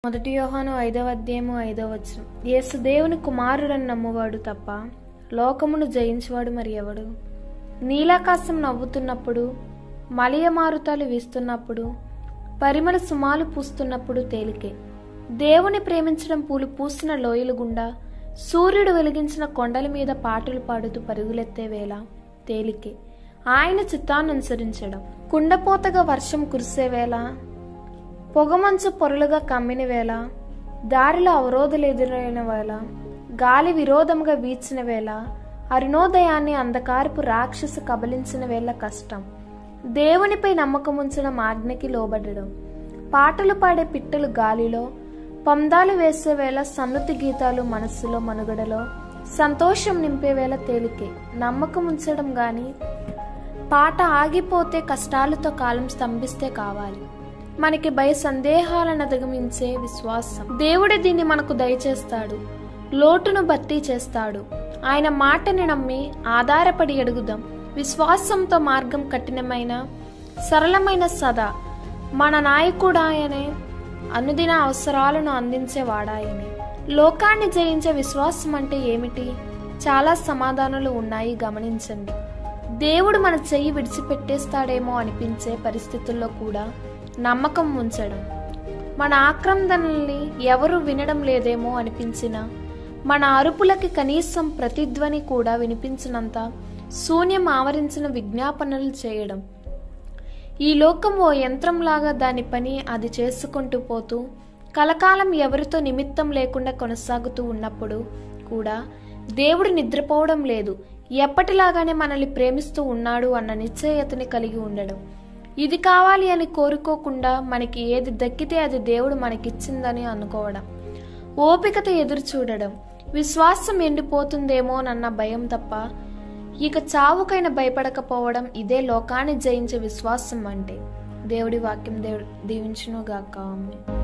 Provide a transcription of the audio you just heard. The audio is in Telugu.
మొదటి యోహాను ఐదవ అధ్యాయము ఐదవ వచనం యేసు దేవుని కుమారుడని నమ్మువాడు తప్ప లోకమును జయించువాడు మరి ఎవడు నీలాకాశం నవ్వుతున్నప్పుడు మలియ మారుతాలు వీస్తున్నప్పుడు పరిమళ సుమాలు పూస్తున్నప్పుడు తేలికే దేవుని ప్రేమించడం పూలు పూసిన లోయలు గుండా సూర్యుడు వెలిగించిన కొండల మీద పాటలు పాడుతూ పరుగులెత్తే వేళ తేలికే ఆయన చిత్తాన్ని అనుసరించడం కుండపోతగా వర్షం కురిసే వేళ పొగమంచు పొరలుగా కమ్మిన వేళ దారిలో అవరోధులు ఎదురైన వేళ గాలి విరోధముగా వీచిన వేళ అరుణోదయాన్ని అంధకారపు రాక్షసు కబలించిన వేళ కష్టం దేవునిపై నమ్మకం ఉంచడం ఆజ్ఞకి లోబడడం పాటలు పాడే పిట్టలు గాలిలో పందాలు వేసే వేళ సన్నుతి గీతాలు మనస్సులో మనుగడలో సంతోషం నింపే వేళ తేలికే నమ్మకం ఉంచడం గాని పాట ఆగిపోతే కష్టాలతో కాలం స్తంభిస్తే కావాలి మనకి భయ సందేహాలను అధిగమించే విశ్వాసం దేవుడే దీన్ని మనకు దయచేస్తాడు లోటును భర్తీ చేస్తాడు ఆయన మాటని నమ్మి ఆధారపడి అడుగుదాం విశ్వాసంతో మార్గం కఠినమైన సరళమైన సదా మన నాయకుడాయనే అనుదిన అవసరాలను అందించేవాడాయనే లోకాన్ని జయించే విశ్వాసం అంటే ఏమిటి చాలా సమాధానాలు ఉన్నాయి గమనించండి దేవుడు మన చెయ్యి విడిచిపెట్టేస్తాడేమో అనిపించే పరిస్థితుల్లో కూడా నమ్మకం ఉంచడం మన ఆక్రందనల్ని ఎవరు వినడం లేదేమో అనిపించిన మన అరుపులకి కనీసం ప్రతిధ్వని కూడా వినిపించినంత శూన్యం ఆవరించిన విజ్ఞాపనలు చేయడం ఈ లోకం ఓ యంత్రంలాగా దాని పని అది చేసుకుంటూ పోతూ కలకాలం ఎవరితో నిమిత్తం లేకుండా కొనసాగుతూ ఉన్నప్పుడు కూడా దేవుడు నిద్రపోవడం లేదు ఎప్పటిలాగానే మనల్ని ప్రేమిస్తూ ఉన్నాడు అన్న నిశ్చయతని కలిగి ఉండడం ఇది కావాలి అని కోరుకోకుండా మనకి ఏది దక్కితే అది దేవుడు మనకిచ్చిందని అనుకోవడం ఓపికత ఎదురు చూడడం విశ్వాసం ఎండిపోతుందేమోనన్న భయం తప్ప ఇక చావుకైన భయపడకపోవడం ఇదే లోకాన్ని జయించే విశ్వాసం అంటే దేవుడి వాక్యం దేవుడు దీవించునుగాక ఆమె